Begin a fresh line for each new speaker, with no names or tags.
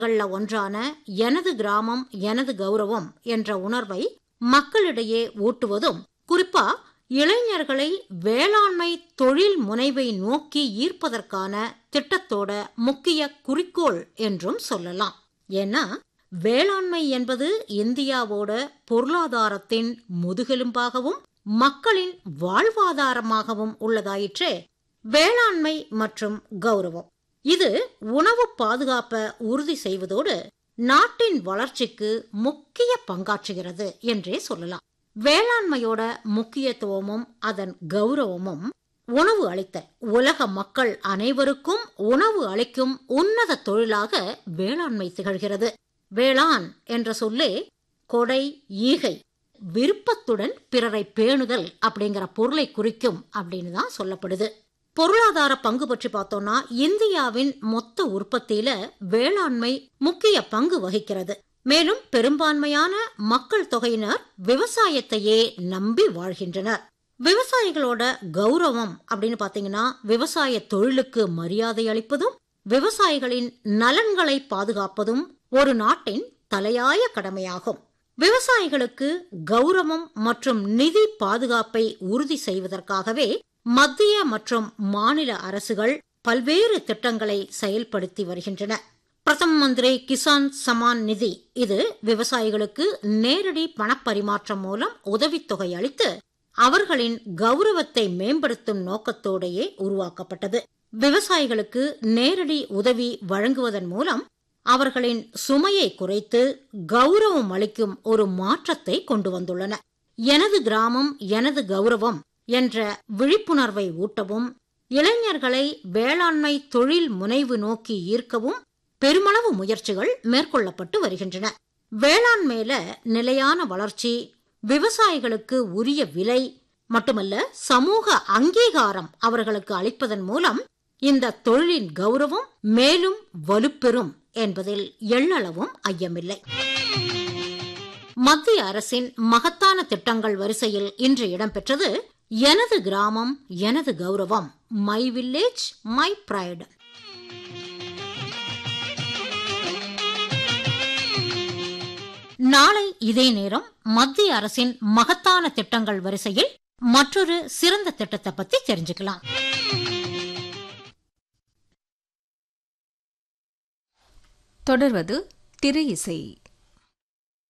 கள்ல ஒன்றான எனது கிராமம் எனது கௌரவம் என்ற உணர்வை மக்களிடையே ஊட்டுவதும் குறிப்பா இளைஞர்களை வேளாண்மை தொழில் முனைவை நோக்கி ஈர்ப்பதற்கான திட்டத்தோட முக்கிய குறிக்கோள் என்றும் சொல்லலாம் ஏன்னா வேளாண்மை என்பது இந்தியாவோட பொருளாதாரத்தின் முதுகெலும்பாகவும் மக்களின் வாழ்வாதாரமாகவும் உள்ளதாயிற்றே வேளாண்மை மற்றும் கௌரவம் இது உணவு பாதுகாப்பை உறுதி செய்வதோடு நாட்டின் வளர்ச்சிக்கு முக்கிய பங்காற்றுகிறது என்றே சொல்லலாம் வேளாண்மையோட முக்கியத்துவமும் அதன் கௌரவமும் உணவு அளித்தல் உலக மக்கள் அனைவருக்கும் உணவு அளிக்கும் உன்னத தொழிலாக வேளாண்மை திகழ்கிறது வேளாண் என்ற சொல்லே கொடை ஈகை விருப்பத்துடன் பிறரை பேணுதல் அப்படிங்கிற பொருளை குறிக்கும் அப்படின்னு தான் சொல்லப்படுது பொருளாதார பங்கு பற்றி பார்த்தோம்னா இந்தியாவின் மொத்த உற்பத்தியில வேளாண்மை முக்கிய பங்கு வகிக்கிறது மேலும் பெரும்பான்மையான மக்கள் தொகையினர் விவசாயத்தையே நம்பி வாழ்கின்றனர் விவசாயிகளோட கௌரவம் அப்படின்னு பாத்தீங்கன்னா விவசாய தொழிலுக்கு மரியாதை அளிப்பதும் விவசாயிகளின் நலன்களை பாதுகாப்பதும் ஒரு நாட்டின் தலையாய கடமையாகும் விவசாயிகளுக்கு கௌரவம் மற்றும் நிதி பாதுகாப்பை உறுதி செய்வதற்காகவே மத்திய மற்றும் மாநில அரசுகள் பல்வேறு திட்டங்களை செயல்படுத்தி வருகின்றன பிரதம மந்திரி கிசான் சமான் நிதி இது விவசாயிகளுக்கு நேரடி பணப்பரிமாற்றம் மூலம் உதவித்தொகை அளித்து அவர்களின் கௌரவத்தை மேம்படுத்தும் நோக்கத்தோடையே உருவாக்கப்பட்டது விவசாயிகளுக்கு நேரடி உதவி வழங்குவதன் மூலம் அவர்களின் சுமையை குறைத்து கௌரவம் அளிக்கும் ஒரு மாற்றத்தை கொண்டு வந்துள்ளன எனது கிராமம் எனது கௌரவம் என்ற விழிப்புணர்வை ஊட்டவும் இளைஞர்களை வேளாண்மை தொழில் முனைவு நோக்கி ஈர்க்கவும் பெருமளவு முயற்சிகள் மேற்கொள்ளப்பட்டு வருகின்றன வேளாண்மையில நிலையான வளர்ச்சி விவசாயிகளுக்கு உரிய விலை மட்டுமல்ல சமூக அங்கீகாரம் அவர்களுக்கு அளிப்பதன் மூலம் இந்த தொழிலின் கௌரவம் மேலும் வலுப்பெறும் என்பதில் எள்ளளவும் ஐயமில்லை மத்திய அரசின் மகத்தான திட்டங்கள் வரிசையில் இன்று இடம்பெற்றது எனது கிராமம் எனது கௌரவம் மை வில்லேஜ் மை பிரைடு நாளை இதே நேரம் மத்திய அரசின் மகத்தான திட்டங்கள் வரிசையில் மற்றொரு சிறந்த திட்டத்தை பத்தி தெரிஞ்சுக்கலாம்
தொடர்வது திரு இசை